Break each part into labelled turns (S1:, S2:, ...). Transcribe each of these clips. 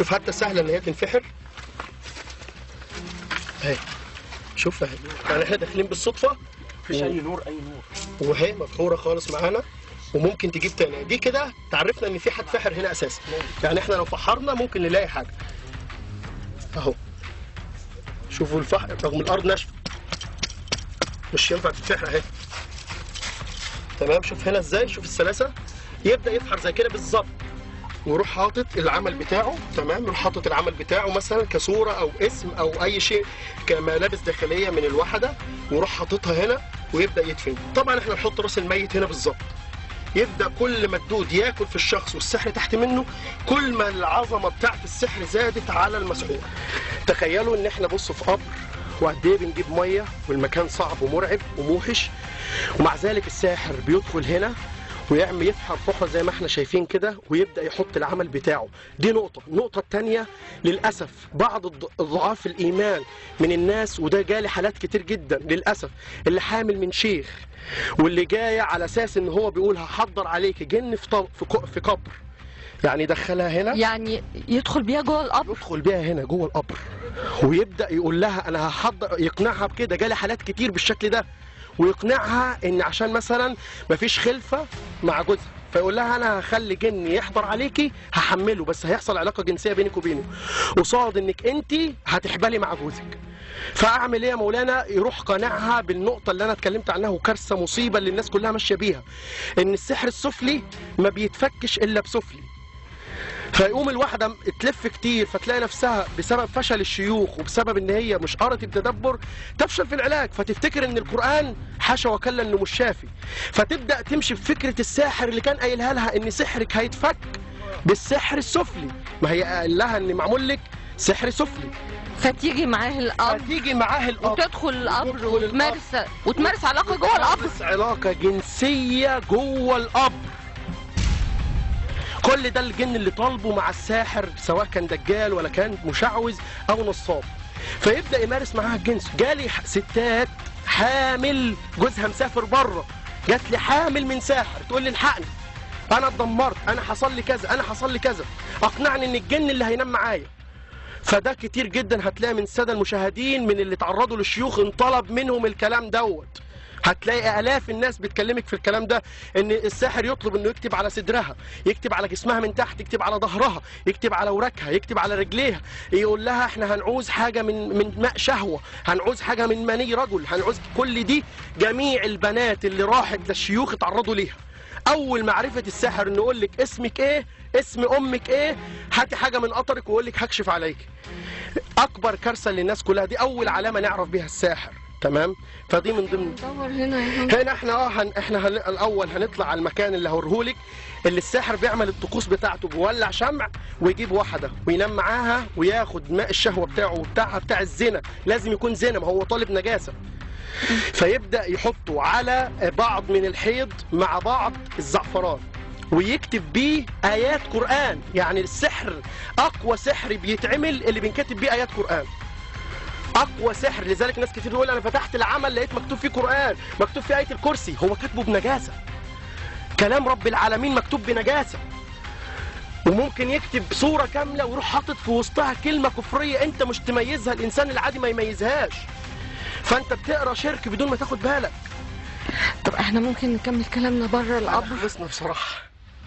S1: شوف حتى سهله ان هي تنفحر اهي شوف اهي يعني احنا داخلين بالصدفه
S2: مفيش اي نور اي نور
S1: وهي مفحوره خالص معانا وممكن تجيب تاني دي كده تعرفنا ان في حد فحر هنا اساسا يعني احنا لو فحرنا ممكن نلاقي حاجه اهو شوفوا الفحر رغم الارض ناشفه مش ينفع تتفحر اهي تمام شوف هنا ازاي شوف السلاسه يبدا يفحر زي كده بالظبط ويروح حاطط العمل بتاعه تمام يروح حاطط العمل بتاعه مثلا كصوره او اسم او اي شيء كملابس داخليه من الوحده ويروح حاططها هنا ويبدا يدفن طبعا احنا نحط راس الميت هنا بالظبط يبدا كل ما الدود ياكل في الشخص والسحر تحت منه كل ما العظمه بتاعت السحر زادت على المسحور تخيلوا ان احنا بصوا في قبر وقد ايه بنجيب ميه والمكان صعب ومرعب وموحش ومع ذلك الساحر بيدخل هنا ويعمل يفحر فحرة زي ما احنا شايفين كده ويبدا يحط العمل بتاعه دي نقطه النقطه الثانيه للاسف بعض الض- ضعاف الايمان من الناس وده جالي حالات كتير جدا للاسف اللي حامل من شيخ واللي جايه على اساس ان هو بيقول هحضر عليك جن في طب في ق- في قبر يعني يدخلها هنا
S3: يعني يدخل بيها جوه القبر
S1: يدخل بيها هنا جوه القبر ويبدا يقول لها انا هحضر يقنعها بكده جالي حالات كتير بالشكل ده ويقنعها ان عشان مثلا مفيش خلفه مع جوزها فيقول لها انا هخلي جن يحضر عليكي هحمله بس هيحصل علاقه جنسيه بينك وبينه قصاد انك انت هتحبلي مع جوزك فاعمل ايه يا مولانا يروح قانعها بالنقطه اللي انا اتكلمت عنها وكارثه مصيبه اللي الناس كلها ماشيه بيها ان السحر السفلي ما بيتفكش الا بسفلي فيقوم الواحده تلف كتير فتلاقي نفسها بسبب فشل الشيوخ وبسبب ان هي مش قرت التدبر تفشل في العلاج فتفتكر ان القران حاشا وكلا انه مش شافي فتبدا تمشي بفكره الساحر اللي كان قايلها لها ان سحرك هيتفك بالسحر السفلي ما هي قال لها ان معمول لك سحر سفلي
S3: فتيجي معاه القبر
S1: فتيجي معاه القبر
S3: وتدخل القبر
S1: وتدخل
S3: وتمارس وتمارس علاقه جوه القبر
S1: بس علاقه جنسيه جوه القبر كل ده الجن اللي طالبه مع الساحر سواء كان دجال ولا كان مشعوذ او نصاب فيبدا يمارس معاها الجنس جالي ح- ستات حامل جوزها مسافر بره جات لي حامل من ساحر تقول لي الحقني انا اتدمرت انا حصل لي كذا انا حصل لي كذا اقنعني ان الجن اللي هينام معايا فده كتير جدا هتلاقي من الساده المشاهدين من اللي تعرضوا للشيوخ انطلب منهم الكلام دوت هتلاقي الاف الناس بتكلمك في الكلام ده ان الساحر يطلب انه يكتب على صدرها يكتب على جسمها من تحت يكتب على ظهرها يكتب على وراكها يكتب على رجليها يقول لها احنا هنعوز حاجه من من ماء شهوه هنعوز حاجه من مني رجل هنعوز كل دي جميع البنات اللي راحت للشيوخ اتعرضوا ليها اول معرفه الساحر انه يقول لك اسمك ايه اسم امك ايه هاتي حاجه من قطرك ويقول لك هكشف عليك اكبر كارثه للناس كلها دي اول علامه نعرف بيها الساحر تمام فدي من ضمن
S3: دور هنا يا هم.
S1: هنا احنا اه هن احنا هن الاول هنطلع على المكان اللي هوريهولك اللي الساحر بيعمل الطقوس بتاعته بيولع شمع ويجيب واحده وينام معاها وياخد ماء الشهوه بتاعه وبتاعها بتاع الزنا لازم يكون زنا ما هو طالب نجاسه فيبدا يحطه على بعض من الحيض مع بعض الزعفران ويكتب بيه ايات قران يعني السحر اقوى سحر بيتعمل اللي بينكتب بيه ايات قران اقوى سحر لذلك ناس كتير يقول انا فتحت العمل لقيت مكتوب فيه قران مكتوب فيه ايه الكرسي هو كاتبه بنجاسه كلام رب العالمين مكتوب بنجاسه وممكن يكتب صوره كامله ويروح حاطط في وسطها كلمه كفريه انت مش تميزها الانسان العادي ما يميزهاش فانت بتقرا شرك بدون ما تاخد بالك
S3: طب احنا ممكن نكمل كلامنا بره القبر
S1: خلصنا بصراحه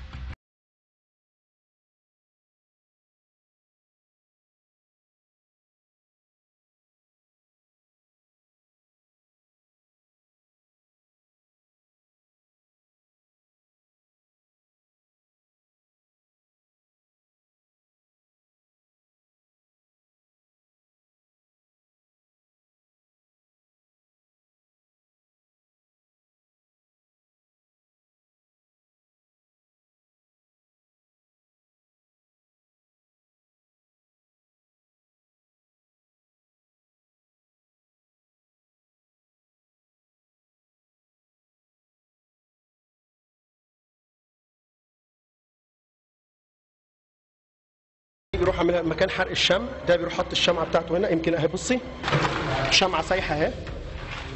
S1: بيروح عاملها مكان حرق الشمع ده بيروح حط الشمعه بتاعته هنا يمكن اهي بصي شمعه سايحه اهي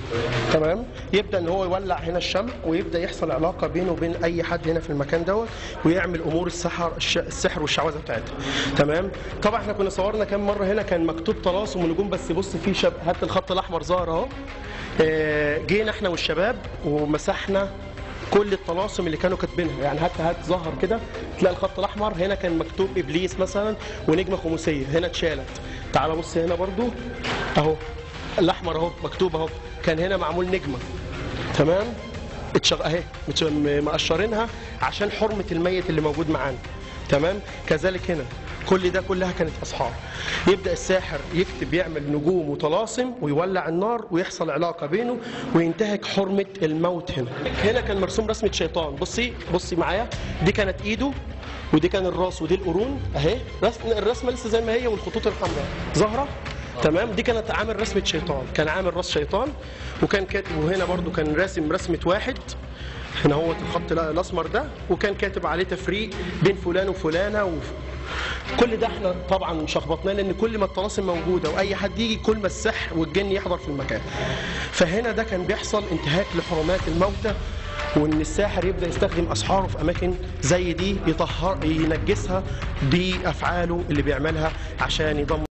S1: تمام يبدا ان هو يولع هنا الشمع ويبدا يحصل علاقه بينه وبين اي حد هنا في المكان دوت ويعمل امور السحر الش- السحر والشعوذه بتاعتها تمام طبعا احنا كنا صورنا كام مره هنا كان مكتوب طلاسم ونجوم بس بص في شب هات الخط الاحمر ظهر اهو آه، جينا احنا والشباب ومسحنا كل الطلاسم اللي كانوا كاتبينها يعني هات هات ظهر كده تلاقي الخط الاحمر هنا كان مكتوب ابليس مثلا ونجمه خماسيه هنا اتشالت تعال بص هنا برضو اهو الاحمر اهو مكتوب اهو كان هنا معمول نجمه تمام اتشغ... اهي متش- م- مقشرينها عشان حرمه الميت اللي موجود معانا تمام كذلك هنا كل ده كلها كانت اسحار يبدا الساحر يكتب يعمل نجوم وطلاسم ويولع النار ويحصل علاقه بينه وينتهك حرمه الموت هنا هنا كان مرسوم رسمه شيطان بصي بصي معايا دي كانت ايده ودي كان الراس ودي القرون اهي رسم الرسمه لسه زي ما هي والخطوط الحمراء ظاهره تمام دي كانت عامل رسمه شيطان كان عامل راس شيطان وكان كاتب وهنا برضو كان راسم رسمه واحد هنا هو الخط ال- الاسمر ده وكان كاتب عليه تفريق بين فلان وفلانه و... كل ده احنا طبعا شخبطناه لان كل ما الطلاسم موجوده واي حد يجي كل ما السحر والجن يحضر في المكان فهنا ده كان بيحصل انتهاك لحرمات الموتى وان الساحر يبدا يستخدم اسحاره في اماكن زي دي يطهر ينجسها بافعاله اللي بيعملها عشان يدمر